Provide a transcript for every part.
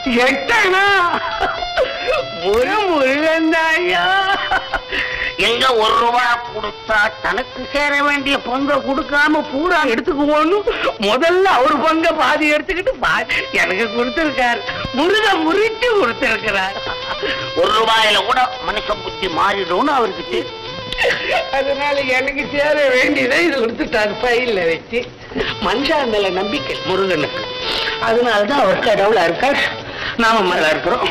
எட்டனா ஒரு முருகன் ஐயா எங்க ஒரு ரூபா கொடுத்தா தனக்கு சேர வேண்டிய பங்கை கொடுக்காம பூரா எடுத்துக்குவோன்னு முதல்ல அவர் பங்க பாதி எடுத்துக்கிட்டு பாதி எனக்கு கொடுத்திருக்காரு முருக முறிச்சு கொடுத்திருக்கிறார் ஒரு ரூபாயில கூட மனுஷ புத்தி மாறிடும்னு அவருக்கு தெரியும். அதனால எனக்கு சேர வேண்டியதை இது கொடுத்துட்டாரு ஃபைல்ல வச்சு மனுஷன் மேல நம்பிக்கை முருகனுக்கு அதனாலதான் அவர் கடவுளா இருக்கார் நாம மேல இருக்கிறோம்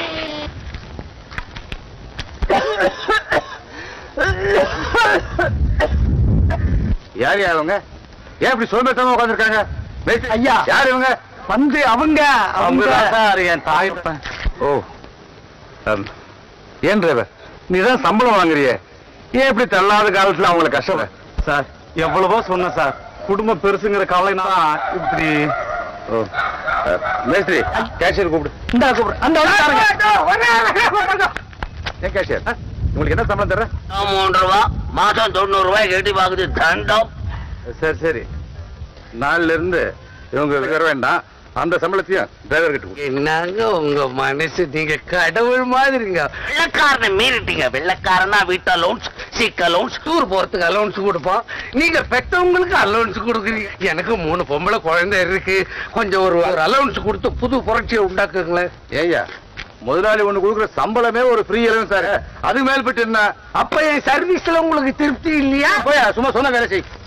யார் யார் அவங்க ஏன் இப்படி சோம்பேத்தமா உட்காந்துருக்காங்க ஐயா. யார் இவங்க வந்து அவங்க அவங்க தான் சார் என் தாய் ஓ அம், ஏன் டிரைவர் நீ தான் சம்பளம் வாங்குறியே ஏன் இப்படி தள்ளாத காலத்துல அவங்கள கஷ்டம் சார் எவ்வளவோ சொன்னேன் சார் குடும்பம் பெருசுங்கிற கவலைனா இப்படி ஓ அஹ், மேஸ்திரி கேஷியர் கூப்பிடு இந்த கூப்பிடு அந்த ஏன் கேஷியர் உங்களுக்கு என்ன சம்பளம் தர்ற மூன்று ரூபா மாசம் தொண்ணூறு ரூபாய் கட்டி பாக்குது தண்டம் சரி சரி நாளில இருந்து இவங்க வர வேண்டாம் அந்த சம்பளத்தையும் டிரைவர் கிட்ட கொடு. என்னங்க உங்க மனசு நீங்க கடவுள் மாதிரிங்க வெள்ளக்காரனை மீறிட்டீங்க வெள்ளக்காரனா வீட்டு அலோன்ஸ் சிக் அலோன்ஸ் டூர் போறதுக்கு அலோன்ஸ் கொடுப்போம் நீங்க பெற்றவங்களுக்கு அலோன்ஸ் கொடுக்குறீங்க எனக்கு மூணு பொம்பளை குழந்தை இருக்கு கொஞ்சம் ஒரு ஒரு அலோன்ஸ் கொடுத்து புது புரட்சியை உண்டாக்குங்களேன் ஏய்யா முதலாளி ஒண்ணு கொடுக்குற சம்பளமே ஒரு ஃப்ரீ எலவன் சார் அது மேல்பட்டு என்ன அப்ப என் சர்வீஸ்ல உங்களுக்கு திருப்தி இல்லையா போயா சும்மா சொன்ன வேலை செய்